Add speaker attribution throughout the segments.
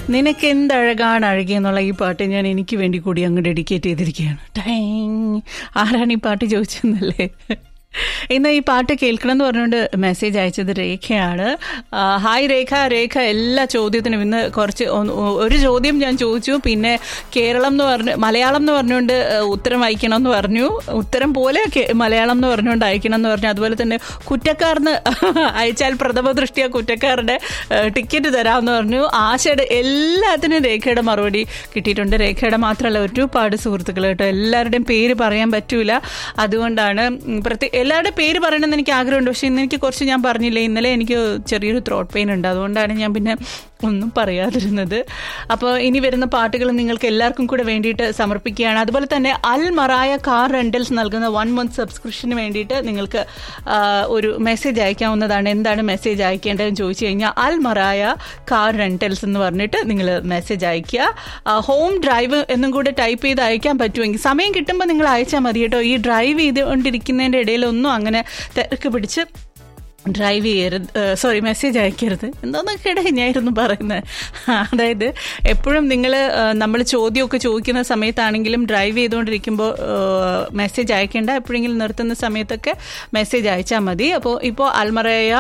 Speaker 1: നിനക്ക് എന്തഴകാണ് അഴകിയെന്നുള്ള ഈ പാട്ട് ഞാൻ എനിക്ക് വേണ്ടി കൂടി അങ്ങ് ഡെഡിക്കേറ്റ് ചെയ്തിരിക്കുകയാണ് ടൈങ് ആരാണ് ഈ പാട്ട് ചോദിച്ചെന്നല്ലേ ഇന്ന് ഈ പാട്ട് കേൾക്കണം എന്ന് പറഞ്ഞുകൊണ്ട് മെസ്സേജ് അയച്ചത് രേഖയാണ് ആ, ഹായ് രേഖ രേഖ എല്ലാ ചോദ്യത്തിനും ഇന്ന് കുറച്ച് ഒന്ന് ഒരു ചോദ്യം ഞാൻ ചോദിച്ചു പിന്നെ കേരളം എന്ന് പറഞ്ഞ് മലയാളം എന്ന് പറഞ്ഞുകൊണ്ട് ആ, ഉത്തരം അയക്കണം എന്ന് പറഞ്ഞു ഉത്തരം പോലെ കേ- മലയാളം എന്ന് പറഞ്ഞുകൊണ്ട് അയക്കണം എന്ന് പറഞ്ഞു അതുപോലെ തന്നെ കുറ്റക്കാരന് അയച്ചാൽ പ്രഥമ ദൃഷ്ടിയ കുറ്റക്കാരുടെ ടിക്കറ്റ് തരാമെന്ന് പറഞ്ഞു ആശയുടെ എല്ലാത്തിനും രേഖയുടെ മറുപടി കിട്ടിയിട്ടുണ്ട് രേഖയുടെ മാത്രമല്ല ഒരുപാട് സുഹൃത്തുക്കൾ കേട്ടോ എല്ലാവരുടെയും പേര് പറയാൻ പറ്റൂല അതുകൊണ്ടാണ് ഉം, പ്രത്യേക എല്ലാവരുടെയും പേര് പറയണമെന്ന് എനിക്ക് ആഗ്രഹമുണ്ട് പക്ഷെ ഇന്ന് എനിക്ക് കുറച്ച് ഞാൻ പറഞ്ഞില്ലേ ഇന്നലെ എനിക്ക് ചെറിയൊരു ത്രോട്ട് പെയിൻ ഉണ്ട് അതുകൊണ്ടാണ് ഞാൻ പിന്നെ ഒന്നും പറയാതിരുന്നത് അപ്പോൾ ഇനി വരുന്ന പാട്ടുകൾ നിങ്ങൾക്ക് എല്ലാവർക്കും കൂടെ വേണ്ടിയിട്ട് സമർപ്പിക്കുകയാണ് അതുപോലെ തന്നെ അൽ മറായ കാർ റെന്റൽസ് നൽകുന്ന വൺ മന്ത് സബ്സ്ക്രിപ്ഷന് വേണ്ടിയിട്ട് നിങ്ങൾക്ക് ആ, ഒരു മെസ്സേജ് അയക്കാവുന്നതാണ് എന്താണ് മെസ്സേജ് അയക്കേണ്ടതെന്ന് ചോദിച്ചു കഴിഞ്ഞാൽ അൽ മറായ കാർ റെന്റൽസ് എന്ന് പറഞ്ഞിട്ട് നിങ്ങൾ മെസ്സേജ് അയക്കുക ആ, ഹോം ഡ്രൈവ് എന്നും കൂടെ ടൈപ്പ് ചെയ്ത് അയക്കാൻ പറ്റുമെങ്കിൽ സമയം കിട്ടുമ്പോൾ നിങ്ങൾ അയച്ചാൽ മതി കേട്ടോ ഈ ഡ്രൈവ് ചെയ്തുകൊണ്ടിരിക്കുന്നതിൻ്റെ ഇടയിലൊന്നും അങ്ങനെ തിരക്ക് പിടിച്ച് ഡ്രൈവ് ചെയ്യരുത് സോറി മെസ്സേജ് അയക്കരുത് എന്തോന്നൊക്കെ ഇടയിൽ ഞാനിരുന്നു പറയുന്നത് അതായത് എപ്പോഴും നിങ്ങൾ നമ്മൾ ചോദ്യമൊക്കെ ചോദിക്കുന്ന സമയത്താണെങ്കിലും ഡ്രൈവ് ചെയ്തുകൊണ്ടിരിക്കുമ്പോൾ മെസ്സേജ് അയക്കേണ്ട എപ്പോഴെങ്കിലും നിർത്തുന്ന സമയത്തൊക്കെ മെസ്സേജ് അയച്ചാൽ മതി അപ്പോൾ ഇപ്പോൾ അൽമറയ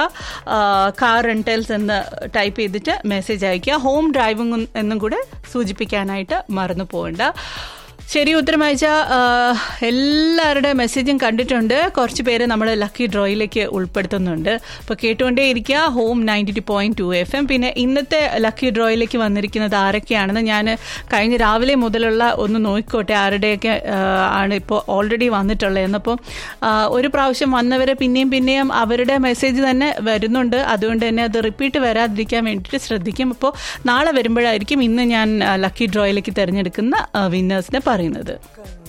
Speaker 1: കാർ റെൻറ്റൽസ് എന്ന് ടൈപ്പ് ചെയ്തിട്ട് മെസ്സേജ് അയക്കുക ഹോം ഡ്രൈവിംഗ് എന്നും കൂടെ സൂചിപ്പിക്കാനായിട്ട് മറന്നു പോകണ്ട ശരി ഉത്തരം അയച്ച ആ, എല്ലാവരുടെ മെസ്സേജും കണ്ടിട്ടുണ്ട് കുറച്ച് പേര് നമ്മൾ ലക്കി ഡ്രോയിലേക്ക് ഉൾപ്പെടുത്തുന്നുണ്ട് അപ്പോൾ കേട്ടുകൊണ്ടേ ഇരിക്കുക home ninety two point two F M പിന്നെ ഇന്നത്തെ ലക്കി ഡ്രോയിലേക്ക് വന്നിരിക്കുന്നത് ആരൊക്കെയാണെന്ന് ഞാൻ കഴിഞ്ഞ രാവിലെ മുതലുള്ള ഒന്ന് നോക്കിക്കോട്ടെ ആരുടെയൊക്കെ ആ, ആണ് ഇപ്പോൾ ഓൾറെഡി വന്നിട്ടുള്ളത് എന്നപ്പോൾ ആ, ഒരു പ്രാവശ്യം വന്നവരെ പിന്നെയും പിന്നെയും അവരുടെ മെസ്സേജ് തന്നെ വരുന്നുണ്ട് അതുകൊണ്ട് തന്നെ അത് റിപ്പീറ്റ് വരാതിരിക്കാൻ വേണ്ടിയിട്ട് ശ്രദ്ധിക്കും അപ്പോൾ നാളെ വരുമ്പോഴായിരിക്കും ഇന്ന് ഞാൻ ലക്കി ഡ്രോയിലേക്ക് തിരഞ്ഞെടുക്കുന്ന വിന്നേഴ്സിനെ പറയുന്നത്